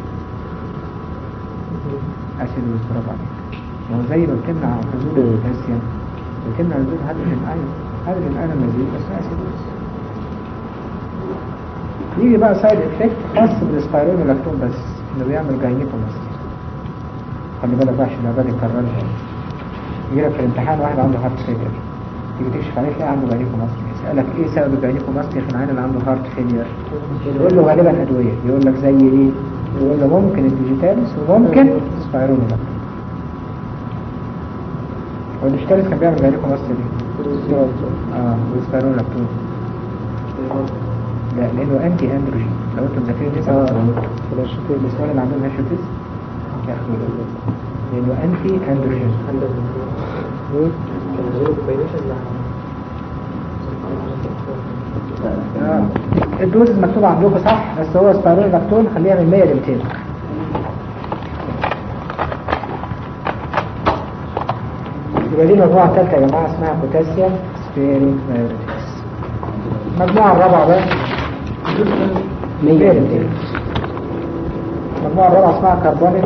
اسيدوز برافو عليك ما هو زي ما بتمنع نزول البوتاسيوم بتمنع نزول هيدروجين ايون هيدروجين ايون مزيد بس اسيدوز يجي بقى سايد افكت خاص بالسبايرون واللاكتون بس انه بيعمل جاينيكوماستيس خلي بالك بقى عشان العباد يكررش يجي لك في الامتحان واحد عنده هارت فيلير تيجي تكشف عليه تلاقي عنده جاينيكوماستيس يسألك ايه سبب الجاينيكوماستيا في العين اللي عنده هارت فيلير يقول له غالبا ادويه يقول لك زي ايه يقول له ممكن الديجيتالس وممكن سبايرون واللاكتون والديجيتالس كان بيعمل جاينيكوماستيا دي اه والسبايرون واللاكتون لا لانه انتي اندروجين لو انتم مذاكرين لسه اه الاسبوع اللي عندهم هاشوتيز ياخدوا ده. لانه انتي اندروجين آه. الدوز مكتوب عندكم صح بس هو سبايرون لاكتون خليها من 100 ل 200 يبقى دي المجموعة الثالثة يا جماعة اسمها بوتاسيوم سبيرنج دايوريتكس المجموعة الرابعة بقى 100 ل 200 المجموعة الرابعة اسمها كربونيك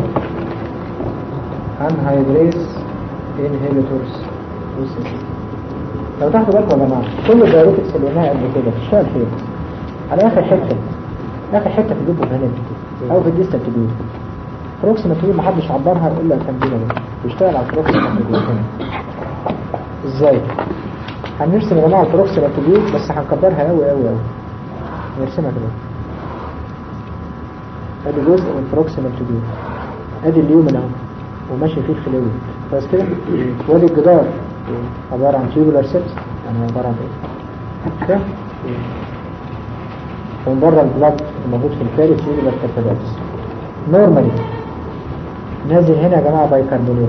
انهيدريز انهيبيتورز لو تاخدوا بالكم يا جماعة كل الدايوريتكس اللي قلناها قبل كده بتشتغل فين؟ على آخر حتة آخر حتة في الجيب الهنالي أو في الديستال تبيوت بروكسيما تبيوت محدش عبرها إلا الكامبينا ده بيشتغل على البروكسيما تبيوت هنا إزاي؟ هنرسم يا جماعة البروكسيما تبيوت بس هنكبرها أوي أوي أوي نرسمها كده ادي جزء من البروكسيمال تبيوت ادي اليومن اهو وماشي فيه الفلويد كويس كده وادي الجدار عبارة عن تيوبولار سيلز يعني عبارة عن ايه كده ومن بره البلاد الموجود في الفارس تيوبولار كابيلاريز نورمالي نازل هنا يا جماعة بايكربونات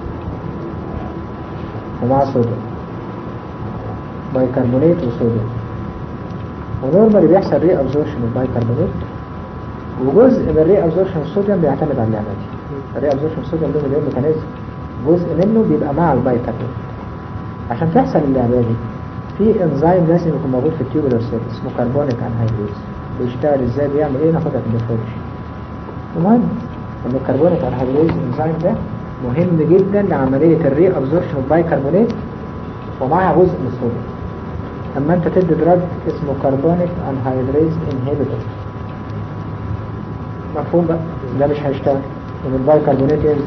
ومع صوديوم بايكربونات وصوديوم ونورمالي بيحصل ري ابزورشن البايكربونات وجزء من الري ابزورشن الصوديوم بيعتمد على اللعبه دي الري ابزورشن الصوديوم له مليون ميكانيزم جزء منه بيبقى مع البايكربونات عشان تحصل اللعبه دي في انزيم لازم يكون موجود في التيوبولار سيل اسمه كربونيك انهيدريز بيشتغل ازاي بيعمل ايه ناخدها في النيفرولوجي المهم ان الكربونيك انهيدريز انزيم ده مهم جدا لعمليه الري ابزورشن البايكربونات ومعها جزء من الصوديوم اما انت تدي دراج اسمه كربونيك انهيدريز انهيبيتور مفهوم بقى ده مش هيشتغل ان البايكربونات ينزل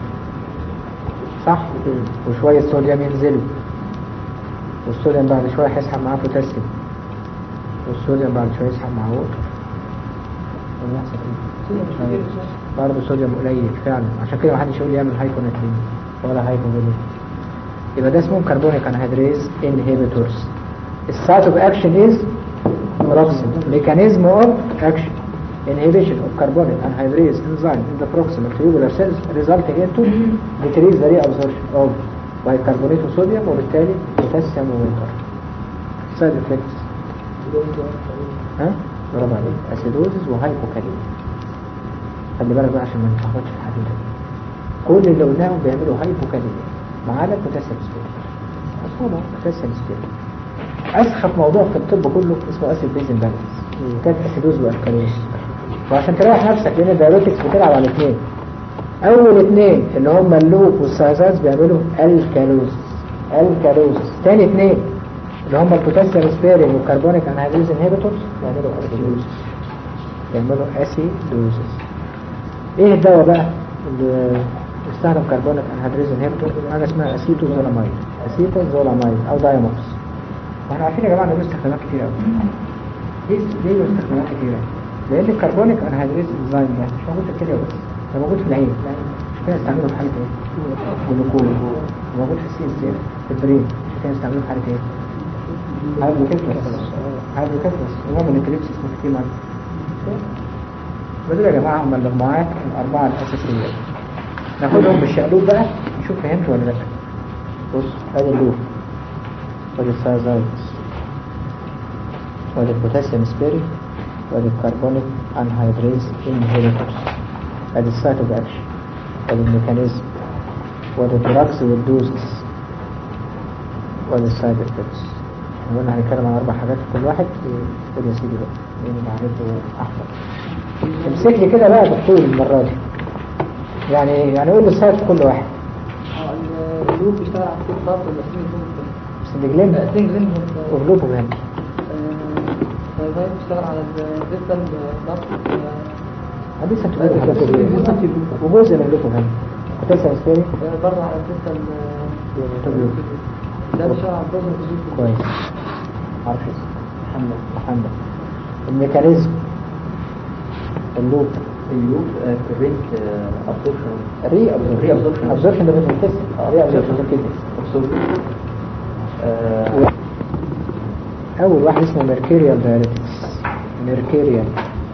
صح وشوية صوديوم ينزلوا والصوديوم بعد شوية هيسحب معاه بوتاسيوم والصوديوم بعد شوية يسحب معاه ووتر ويحصل ايه؟ برضه صوديوم قليل فعلا عشان كده محدش يقول لي يعمل هايبوناتريميا ولا هايبوفوليميا يبقى ده اسمه كربونيك انهيدريز انهيبيتورز السايت اوف اكشن از proximal mechanism of action inhibition of carbonic anhydrase enzyme in the proximal tubular cells resulting into decrease the reabsorption of bicarbonate وصوديوم وبالتالي potassium ووتر side effects ها برافو عليك اسيدوزز وهايبوكاليميا خلي بالك بقى عشان ما نتلخبطش في الحديث ده كل اللي قلناهم بيعملوا هايبوكاليميا ما عدا بوتاسيوم سبير مفهوم بوتاسيوم سبير اسخف موضوع في الطب كله اسمه اسيد بيز امبالانس كانت اسيدوز والكالوز وعشان تريح نفسك لان الدايوريتكس بتلعب على الاثنين اول اثنين اللي هم اللوب والسايزاز بيعملوا الكالوز الكالوزس تاني اثنين اللي هم البوتاسيوم سبيرين والكربونيك انهيدريز انهبيتورز يعملوا اسيدوزس يعملوا اسيدوزس ايه الدواء بقى اللي يستخدم كربونيك انهيدريز انهبيتور حاجه اسمها اسيتوزولامايد اسيتوزولامايد او دايموكس واحنا عارفين يا جماعه انه له استخدامات كتير قوي ليه ليه له استخدامات كتير لان الكربونيك انهيدريز انزيم ده مش موجود في الكليه بس ده موجود في العين مش كده نستعمله في حاله ايه؟ جلوكوز موجود في السي اس اف في البرين مش كده نستعمله في حاله ايه؟ هايدروكيفلس هايدروكيفلس هو من الكليبس اسمه كتير مرة بدول يا جماعة هم المجموعات الأربعة الأساسية ناخدهم بالشقلوب بقى نشوف فهمت ولا لا بص ادي اللوب وادي السايزايتس وادي البوتاسيوم سبيري وادي الكربونيك انهيدريز انهيبيتورز ادي السايت اوف اكشن وادي الميكانيزم وادي الدراكس والدوزز وادي السايد افكتس احنا قلنا هنتكلم عن اربع حاجات في كل واحد خد يا سيدي بقى لان معرفته احسن امسك لي كده بقى بالطول المره دي يعني يعني قول لي السايت في كل واحد اللوب بيشتغل على السيت برضه ولا سينج سندجلين سينج لين وغلوبه هنا طيب بيشتغل على الديستال ضغط هدي سنتوبير وجزء من اللوبه هنا هتسأل سبيري برضه على الديستال ده بيشتغل على البروزن كويس عارف اسمه محمد محمد الميكانيزم اللوب اللوب بريفنت ابسوربشن الري ابزوربشن ابزوربشن ده بيتكسر ري ابزوربشن كده اول واحد اسمه ميركوريال دايركتس ميركوريال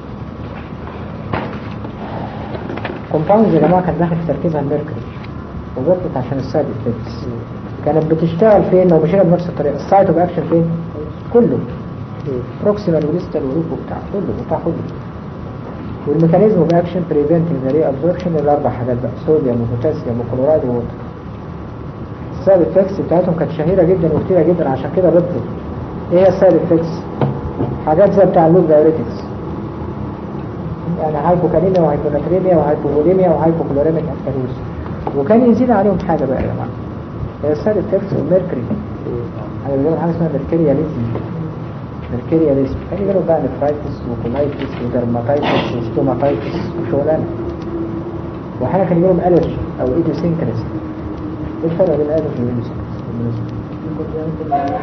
كومباوندز يا جماعه كان داخل في تركيبها الميركوري وبطلت عشان السايد افكتس كانت بتشتغل فين لو مشينا بنفس الطريقه السايت اوف اكشن فين كله بروكسيمال وديستال ولوب وبتاع كله بتاع كله والميكانيزم اوف اكشن بريفنتنج ذا ري ابزوربشن الاربع حاجات بقى صوديوم وبوتاسيوم وكلورايد ووتر السايد افكتس بتاعتهم كانت شهيره جدا وكتيره جدا عشان كده بطلت ايه هي السايد افكتس حاجات زي بتاع اللوب دايوريتكس يعني هايبوكاليميا وهايبوناتريميا وهايبوفوليميا وهايبوكلوريميك اسكالوز وكان يزيد عليهم حاجه بقى يا جماعه هي السايد افكتس والميركوري انا بقول حاجه اسمها ميركورياليزم ميركورياليزم كان يجيلهم بقى نفرايتس وكولايتس ودرماتايتس وستوماتايتس وشغلانه واحيانا كان يجيلهم الرجي او ايديوسينكريست ايه الفرق بين الالرجي والايديوسينكريست بالمناسبه؟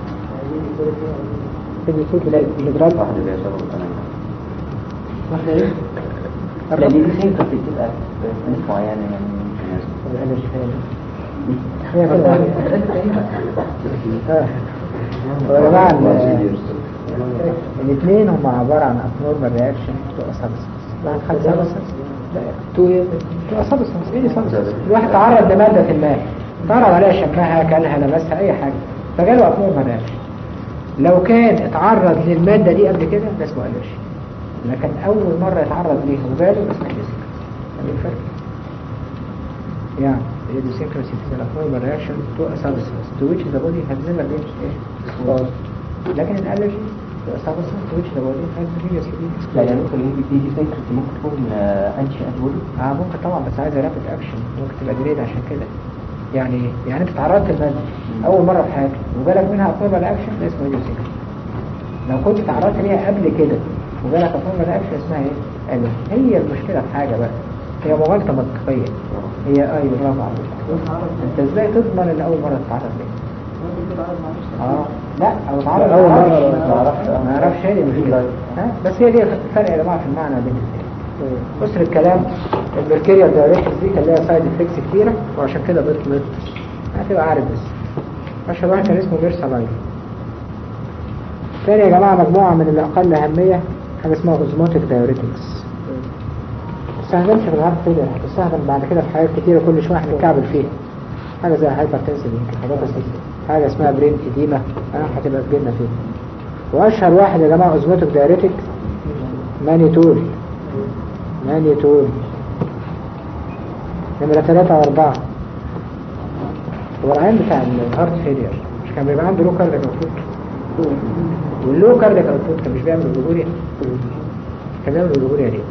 الادراك واحد اللي يشرب الأنانيس واحده ايه؟ لا دي سينكة بتبقى في ناس معينة يعني الالرجي هي هي كده اه يا جماعه الاثنين هم عباره عن abnormal reaction to a substance واحد خد substance لا تو ايه تو a substance ايه substance الواحد تعرض لماده ما تعرض عليها شمها كلها لمسها اي حاجه فجاله abnormal reaction لو كان اتعرض للماده دي قبل كده ده اسمه الرجي لكن اول مره يتعرض ليها وجاله ده اسمه الرجي يعني الفرق يعني idiosyncrasy is an abnormal reaction to a substance to which the body has never been exposed. لكن الالرجي to a substance to which the body has previously been لا يعني exposed. ممكن دي دي سينكة ممكن تكون انتي انتي اه ممكن طبعا بس عايزه رابid اكشن ممكن تبقى ديليد عشان كده يعني يعني انت تعرضت للماده اول مره في حياتك وجالك منها abnormal اكشن ده اسمه idiosyncrasy. لو كنت تعرضت ليها قبل كده وجالك abnormal اكشن اسمها ايه؟ allergy. هي المشكله في حاجه بقى هي مغالطه منطقيه هي ايوه برافو عليك انت ازاي تضمن ان اول مره تتعرض ليه؟ اه لا او تعرض أول مرة ما ما اعرفش ما اعرفش هي دي المشكله ها بس هي دي الفرق يا جماعه في المعنى بين الاثنين بص الكلام الميركوريال دايركتس دي كان لها سايد افكتس كتيره وعشان كده بطلت هتبقى عارف بس اشهر واحد كان اسمه ميرسالاين تاني يا جماعه مجموعه من الاقل اهميه حاجه اسمها اوزموتيك دايوريتكس استخدمش في الهارت فيلر هتستخدم بعد كده في حاجات كتيره كل شويه هنتكعبل فيها حاجه زي هايبرتنسيف يمكن حاجات بسيطه حاجه اسمها برين اديما اه هتبقى تجيلنا فيها واشهر واحد يا جماعه اوزموتيك دايوريتك مانيتول مانيتول نمرة ثلاثة وأربعة هو العين بتاع الهارت فيلير مش كان بيبقى عنده لو كاردياك اوتبوت واللو كاردياك اوتبوت كان مش بيعمل جلوكوريا كان بيعمل جلوكوريا ليه؟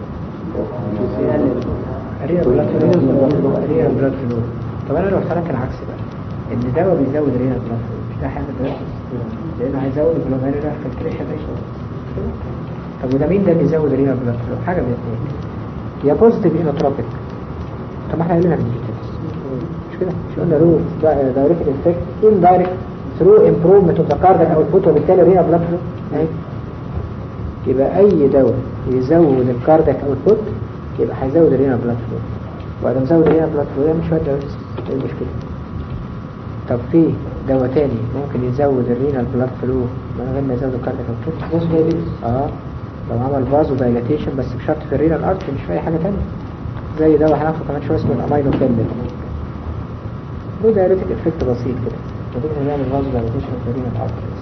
ريال بلاد فلو ريال بلاد فلو طب انا لو اخترت العكس بقى ان دواء بيزود الرينا بلاد فلو مش ده حاجه دايركتكس لانه هيزود الجلوميرولار فلتريشن ريشيو طب وده مين ده بيزود الرينا بلاد فلو حاجه من الاثنين يا بوزيتيف انوتروبيك طب ما احنا قايلينها في الديتيلز مش كده مش قلنا رو دايركت افكت ان دايركت ثرو امبروفمنت اوف ذا كاردياك اوتبوت وبالتالي رينا بلاد فلو اهي يبقى اي دواء يزود الكاردياك اوتبوت يبقى هيزود الرينا بلاد فلو وبعد ما يزود الرينا بلاد فلو يعمل شويه دايوريسيس ايه المشكله طب في دواء تاني ممكن يزود الرينا بلاد فلو من غير ما يزود الكاردياك اوتبوت اه لو عمل فازو دايلاتيشن بس بشرط في الرينال ارتري مش في اي حاجه تانية زي دواء هناخده كمان شويه اسمه الامينو فيلم له دايريتك افكت بسيط كده نتيجه نعمل فازو دايلاتيشن في الرينال ارتري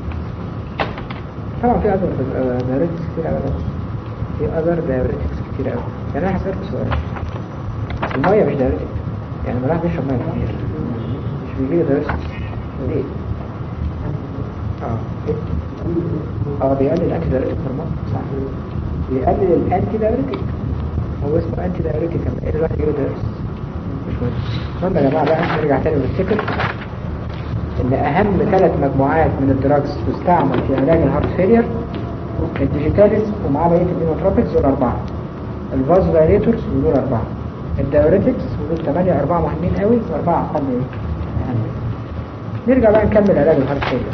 طبعا في اذر دايريتكس كتير قوي في اذر دايريتكس كتير قوي يعني انا هسألك سؤال الميه مش دايريتك يعني ما الواحد بيشرب ميه كتير مش بيجي له دايريتكس ليه؟ اه اه بيقلل الانتي دايريتك هرمون صح بيقلل الانتي دايريتك هو اسمه انتي دايريتك كمان ايه الواحد يجيله دايريتكس مش مهم المهم يا جماعه بقى نرجع تاني ونفتكر ان اهم ثلاث مجموعات من الدراجز تستعمل في علاج الهارت فيلير الديجيتاليز ومعاه بقيه الدينوتروبكس دول اربعه الفازو دايليتورز ودول اربعه الدايوريتكس ودول ثمانيه اربعه مهمين قوي واربعه اقل ايه اهم نرجع بقى نكمل علاج الهارت فيلير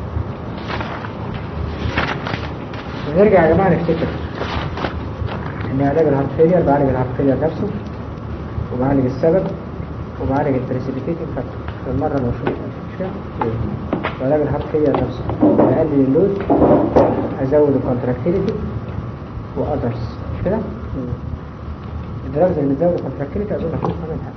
ونرجع يا جماعه نفتكر ان علاج الهارت فيلير بعالج الهارت فيلير نفسه وبعالج السبب وبعالج البريسيبيتيتنج فاكتور المره المشهوره مش كده؟ وعلاج الهارت فيلير نفسه اقلل اللود ازود الكونتراكتيليتي واذرز مش كده؟ الدراجز اللي بتزود الكونتراكتيليتي اظن خلصنا منها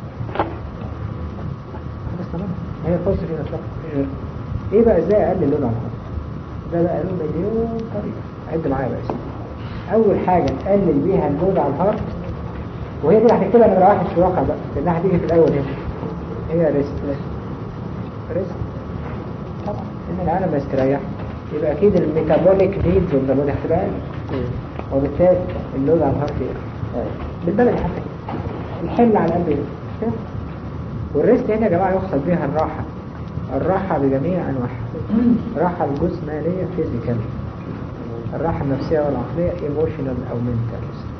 خلصنا منها هي بوزيتيف انوتروبيك ايه بقى ازاي اقلل اللود على الهارت؟ ده بقى له مليون طريقه عد معايا بقى يا سيدي. اول حاجه نقلل بيها اللود على الهارت وهي دي اللي هتكتبها نمره واحد في الواقع بقى لانها هتيجي في الاول هنا هي ريست ريست طبعا ان العالم يستريح يبقى اكيد الميتابوليك نيدز اوف ذا بودي هتبقى اقل وبالتالي اللود على الهارت يقل بالبلدي حتى كده الحمل على القلب يقل مش كده؟ والريست هنا يا جماعه يقصد بيها الراحه الراحه بجميع انواعها الراحه الجسمانيه فيزيكال الراحه النفسيه والعقليه ايموشنال او منتال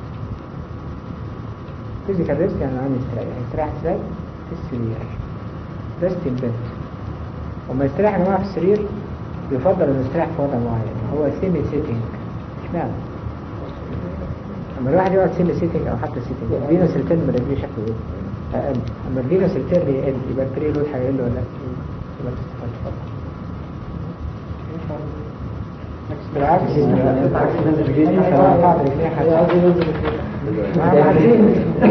فيزيكال ريست يعني عامل يستريح يستريح ازاي؟ في السرير ريست ان بيت وما يستريح يا جماعه في السرير يفضل انه يستريح في وضع معين هو سيمي سيتنج اشمعنى؟ اما الواحد يقعد سيمي سيتنج او حتى سيتنج الفينوس ريتيرن من رجليه شكله ايه؟ اقل اما الفينوس ريتيرن يقل يبقى البري لود هيقل ولا لا؟ يبقى تستفاد اتفضل بالعكس عشان رفعت رجليه حتى ما عارفين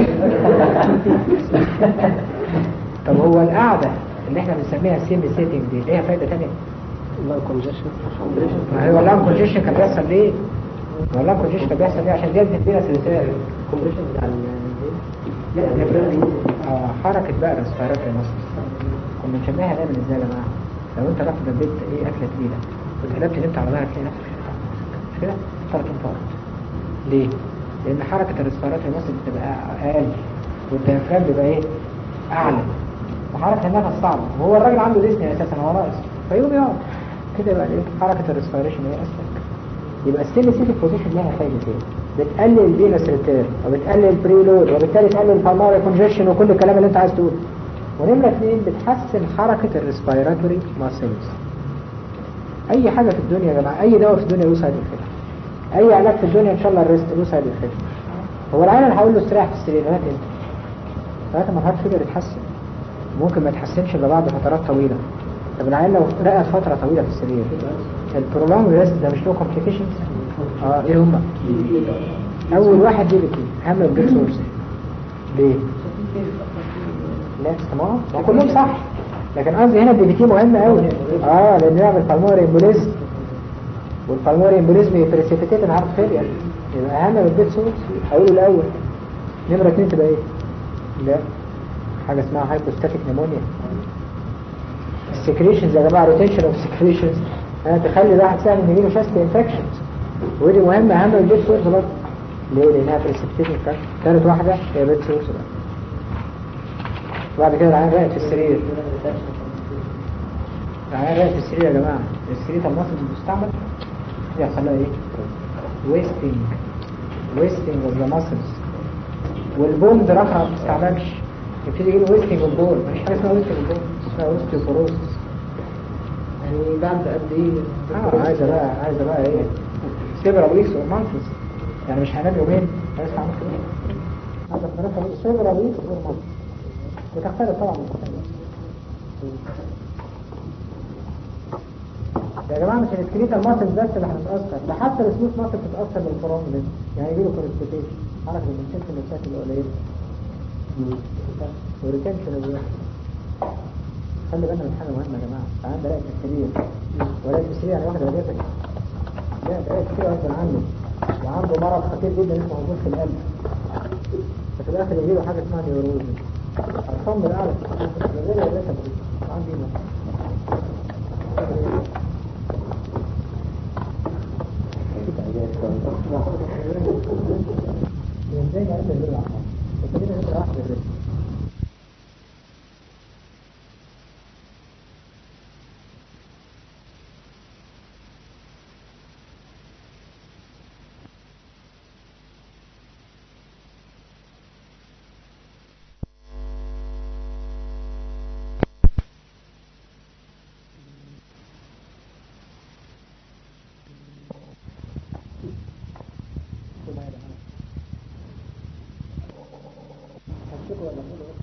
طب هو القعدة اللي احنا بنسميها سيمي سيتنج دي ليها فايدة تانية؟ الله كونجيشن ما هو اللام كونجيشن كان بيحصل ليه؟ ما هو اللام كونجيشن كان بيحصل ليه عشان دي فينا سلسلة كونجيشن بتاع لا آه حركة بقى الريسبيراتوري ماسل كنا بنسميها دايما ازاي يا جماعة؟ لو انت رحت دبيت ايه اكلة تقيلة واتقلبت نمت على ظهرك تلاقي نفسك مش كده؟ ثلاث انفار ليه؟ لأن حركة الريسبيراتوري ماسل بتبقى أقل والديافرام بيبقى ايه؟ أعلى وحركة النفس صعبة وهو الراجل عنده ديسني أساسا هو ناقص فيقوم يقعد كده يبقى ايه؟ حركة الريسبيريشن هي أسلك يبقى السيمي سيتي بوزيشن لها فايدتين بتقلل الفينس ريتيرن وبتقلل البريلود وبالتالي تقلل البالماري كونجيشن وكل الكلام اللي انت عايز تقوله ونمرة اثنين بتحسن حركة الريسبيراتوري ماسلز اي حاجة في الدنيا يا جماعة اي دواء في الدنيا له سايد افكت اي علاج في الدنيا ان شاء الله الريست له سايد افكت هو العين انا هقول له استريح في السرير لغايه امتى؟ لغايه ما الهارت فيلر يتحسن ممكن ما يتحسنش الا بعد فترات طويله طب العين لو رقت فتره طويله في السرير البرولونج ريست ده مش له كومبليكيشنز اه ايه هما اول واحد دي بتي اهم الجير سورس ليه لا تمام ما كلهم صح لكن قصدي هنا الدي بي تي مهم قوي اه لانه يعمل بالموري امبوليزم والبالموري امبوليزم يبريسيبيتيت الهارت فيلير يبقى اهم من الجير سورس اقوله الاول نمره اثنين تبقى ايه لا حاجه اسمها هايبوستاتيك نيمونيا السكريشنز يا جماعه روتيشن اوف سكريشنز انا تخلي الواحد سهل ان يجيله شاست انفكشنز ودي مهمه اهم من البيت سورس برضه ليه؟ لانها بريسبتيشن ثالث واحده هي بيت سورس بقى بعد كده العين رقت في السرير تعالى بقى في السرير يا جماعة السرير المصري المستعمل يحصل لها ايه؟ ويستنج ويستنج اوف ذا ماسلز والبون دراكها ما بتستعملش يبتدي يجي له ويستنج اوف بون مفيش حاجة اسمها ويستنج اوف بون اسمها اوستيوبوروسس يعني بعد قد ايه اه عايزة بقى عايزة بقى ايه سيبرال ويكس اور مانثس يعني مش هنام يومين هيصحى عمل كده هذا في سيبرال ويكس اور مانثس بتختلف طبعا من شخص يا جماعة مش السكريتال ماسل بس اللي هتتأثر ده حتى السموث ماسل بتتأثر بالفرام ده يعني يجيله كونستيبيشن عارف ان الانتنشن الفات اللي قليل وريتنشن اللي خلي بالنا من حاجة مهمة يا جماعة تعال بلاقي في السرير ولاقي في السرير يعني واحد وجاتك لا بلاقي في السرير غصب عنه وعنده مرض خطير جدا اسمه هبوط في القلب ففي الآخر يجيله حاجة اسمها نيوروزي الصم الأعلى في الغير يا باشا عندي